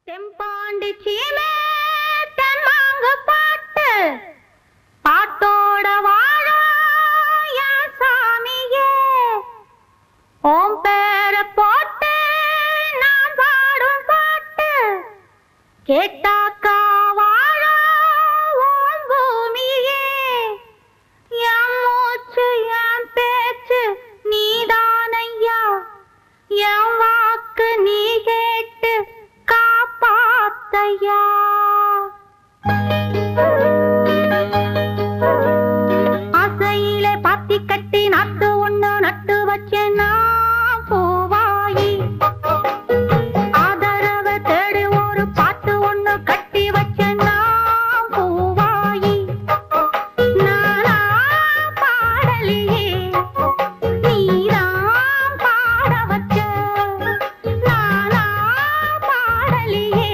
தெம்பாண்டி சீமே தென்மாங்கு பாட்டு பாட்டோட வாழ என் சாமியே ஓம் பேர போட்டு நான் பாடும் பாட்டு கேட்டாக்கா வாழ ஓம் பூமியே என் மூச்சு என் பேச்சு நீதானையா என் வாக்கு நீ கேட்டு காப்பாத்தையா ஆசையிலே பாத்தி கட்டி நாட்டு ஒண்ணு நட்டு வச்சேன்னா பூவாயி ஆதரவை தேடி ஒரு பாட்டு ஒண்ணு கட்டி வச்சேன்னா பூவாயி நானா பாடலியே நீதான் பாட வச்ச நானா பாடலியே